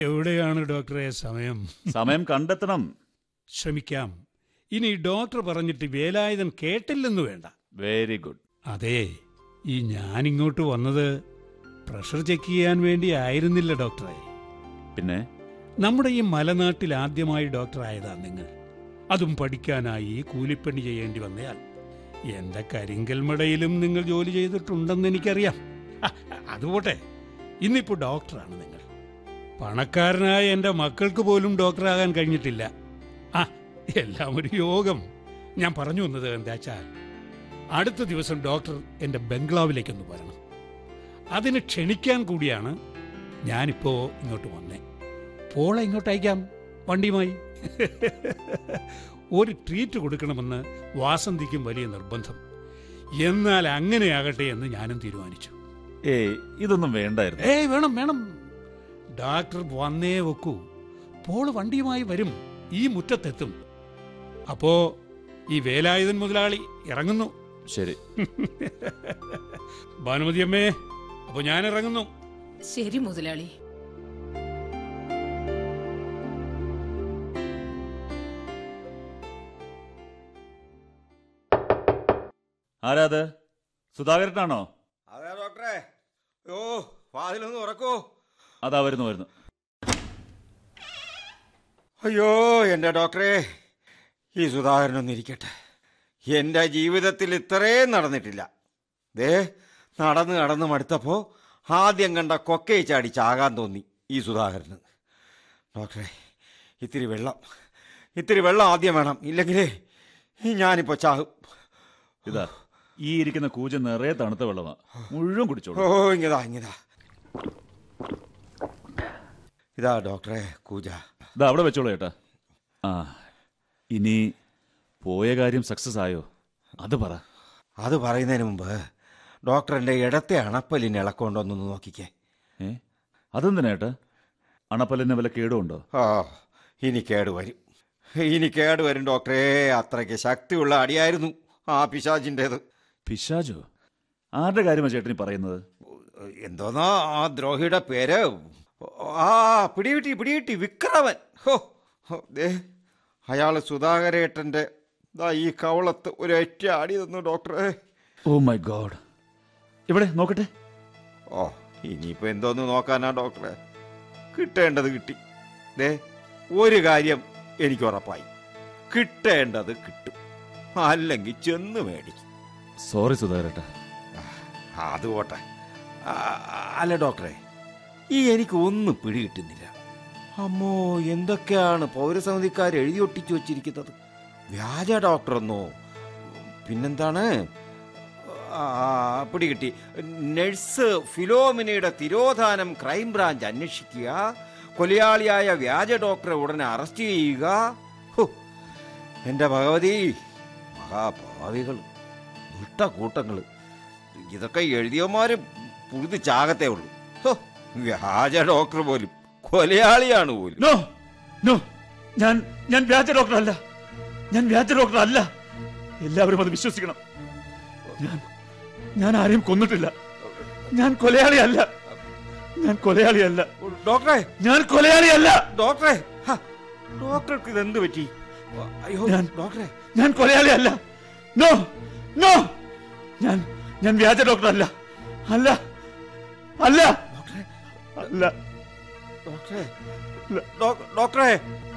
എവിടെയാണ് ഡോക്ടറെ സമയം സമയം കണ്ടെത്തണം ശ്രമിക്കാം ഇനി ഡോക്ടർ പറഞ്ഞിട്ട് വേലായുധൻ കേട്ടില്ലെന്ന് വേണ്ട വെരി ഗുഡ് അതെ ഈ ഞാൻ ഇങ്ങോട്ട് വന്നത് പ്രഷർ ചെക്ക് ചെയ്യാൻ വേണ്ടി ആയിരുന്നില്ല ഡോക്ടറെ പിന്നെ നമ്മുടെ ഈ മലനാട്ടിൽ ആദ്യമായി ഡോക്ടർ ആയതാ നിങ്ങൾ അതും പഠിക്കാനായി കൂലിപ്പണി ചെയ്യേണ്ടി വന്നയാൾ എന്റെ കരിങ്കൽമടയിലും നിങ്ങൾ ജോലി ചെയ്തിട്ടുണ്ടെന്ന് എനിക്കറിയാം ഹ, അതുപോട്ടെ ഇന്നിപ്പോ ഡോക്ടറാണ് നിങ്ങൾ പണക്കാരനായ എന്റെ മക്കൾക്ക് പോലും ഡോക്ടറാകാൻ കഴിഞ്ഞിട്ടില്ല ആ എല്ലാം ഒരു യോഗം ഞാൻ പറഞ്ഞു വന്നത് എന്താച്ചാൽ അടുത്ത ദിവസം ഡോക്ടർ എന്റെ ബംഗ്ലാവിലേക്കൊന്ന് വരണം അതിന് ക്ഷണിക്കാൻ കൂടിയാണ് ഞാനിപ്പോ ഇങ്ങോട്ട് വന്നേ പോളെ ഇങ്ങോട്ട് അയക്കാം വണ്ടിയുമായി ഒരു ട്രീറ്റ് കൊടുക്കണമെന്ന് വാസന്തിക്കും വലിയ നിർബന്ധം എന്നാൽ അങ്ങനെയാകട്ടെ എന്ന് ഞാനും തീരുമാനിച്ചു ഏയ് ഇതൊന്നും വേണ്ടായിരുന്നു ഏയ് വേണം വേണം ഡോക്ടർ വന്നേ വെക്കൂ പോള് വണ്ടിയുമായി വരും ഈ മുറ്റത്തെത്തും അപ്പോ ഈ വേലായുധൻ മുതലാളി ഇറങ്ങുന്നു ശരി ഭാനുമതി അമ്മേ അപ്പൊ ഞാൻ ഇറങ്ങുന്നു ശരി മുതലാളി ആരാത് സുധാകരനാണോ അതെ ഡോക്ടറെ ഓ വാതിലൊന്ന് തുറക്കൂ അതാ വരുന്നു വരുന്നു അയ്യോ എൻ്റെ ഡോക്ടറെ ഈ സുധാകരനൊന്നും ഇരിക്കട്ടെ എൻ്റെ ജീവിതത്തിൽ ഇത്രയും നടന്നിട്ടില്ല ദേ നടന്ന് നടന്ന് മടുത്തപ്പോൾ ആദ്യം കണ്ട കൊക്കയെ ചാടി ചാകാൻ തോന്നി ഈ സുധാകരന് ഡോക്ടറെ ഇത്തിരി വെള്ളം ഇത്തിരി വെള്ളം ആദ്യം വേണം ഇല്ലെങ്കിലേ ഞാനിപ്പോൾ ചാകും ഇതാ ഈ ഇരിക്കുന്ന കൂജ നിറയെ തണുത്ത വെള്ളമാ മുഴുവൻ കുടിച്ചോളൂ ഓ ഇങ്ങതാ ഇങ്ങതാ ഇതാ ഡോക്ടറെ കൂജ ഇതാ അവിടെ വെച്ചോളൂ ചേട്ടാ ആ ഇനി പോയ കാര്യം സക്സസ് ആയോ അത് പറ അത് പറയുന്നതിന് മുമ്പ് ഡോക്ടർ എൻ്റെ ഇടത്തെ അണപ്പല്ലിന് ഇളക്കൊണ്ടൊന്നൊന്ന് നോക്കിക്കേ ഏ അതെന്തിനാ ചേട്ടാ അണപ്പല്ലിന് വല്ല കേടുണ്ടോ ആ ഇനി കേട് വരും ഇനി കേട് വരും ഡോക്ടറെ അത്രയ്ക്ക് ശക്തിയുള്ള അടിയായിരുന്നു ആ പിശാചിൻ്റേത് പിശാജോ ആരുടെ കാര്യമാ ചേട്ടനി പറയുന്നത് എന്തോന്നാ ആ ദ്രോഹിയുടെ പേര് ആ പിടികിട്ടി പിടികിട്ടി വിക്രമൻ ഹോ ഹോ, ദേ അയാൾ സുധാകരേട്ടൻ്റെ ദാ ഈ കവളത്ത് ഒരു ഒറ്റ അടി തന്നു ഡോക്ടറെ ഓ മൈ ഗോഡ് ഇവിടെ നോക്കട്ടെ ഓ ഇനിയിപ്പോ എന്തോന്ന് നോക്കാനാ ഡോക്ടറെ കിട്ടേണ്ടത് കിട്ടി ദേ ഒരു കാര്യം എനിക്ക് ഉറപ്പായി കിട്ടേണ്ടത് കിട്ടും അല്ലെങ്കിൽ ചെന്ന് മേടിക്കും സോറി സുധാകരേട്ടാ അത് പോട്ടെ ആ, അല്ല ഡോക്ടറെ ഈ എനിക്ക് ഒന്നും പിടികിട്ടുന്നില്ല അമ്മോ എന്തൊക്കെയാണ് പൗരസമിതിക്കാർ എഴുതി ഒട്ടിച്ചു വച്ചിരിക്കുന്നത് വ്യാജ ഡോക്ടറെന്നോ പിന്നെന്താണ് ആ, പിടികിട്ടി നഴ്സ് ഫിലോമിനയുടെ തിരോധാനം ക്രൈംബ്രാഞ്ച് അന്വേഷിക്കുക കൊലയാളിയായ വ്യാജ ഡോക്ടറെ ഉടനെ അറസ്റ്റ് ചെയ്യുക ഹോ, എന്റെ ഭഗവതി മഹാഭാവികൾ കൂട്ടങ്ങൾ ഇതൊക്കെ എഴുതിയവന്മാര് പുഴുതി ചാകത്തേ ഉള്ളൂ ഹോ, വ്യാജ ഡോക്ടർ പോലും കൊലയാളിയാണ് പോലും നോ നോ ഞാൻ ഞാൻ വ്യാജ ഡോക്ടർ അല്ല ഞാൻ വ്യാജ ഡോക്ടർ അല്ല എല്ലാവരും അത് വിശ്വസിക്കണം ഞാൻ ഞാൻ ആരെയും കൊന്നിട്ടില്ല ഞാൻ കൊലയാളിയല്ല ഞാൻ കൊലയാളിയല്ല ഡോക്ടറെ ഞാൻ കൊലയാളിയല്ല ഡോക്ടറെ ഹ, ഡോക്ടർക്ക് ഇതെന്ത് പറ്റി അയ്യോ ഞാൻ- ഡോക്ടറെ ഞാൻ കൊലയാളിയല്ല നോ നോ ഞാൻ ഞാൻ വ്യാജ ഡോക്ടർ അല്ല അല്ല അല്ല ഡോക്ടറെ അല്ല ഡോക്ടറെ ഡോ- ഡോക്ടറെ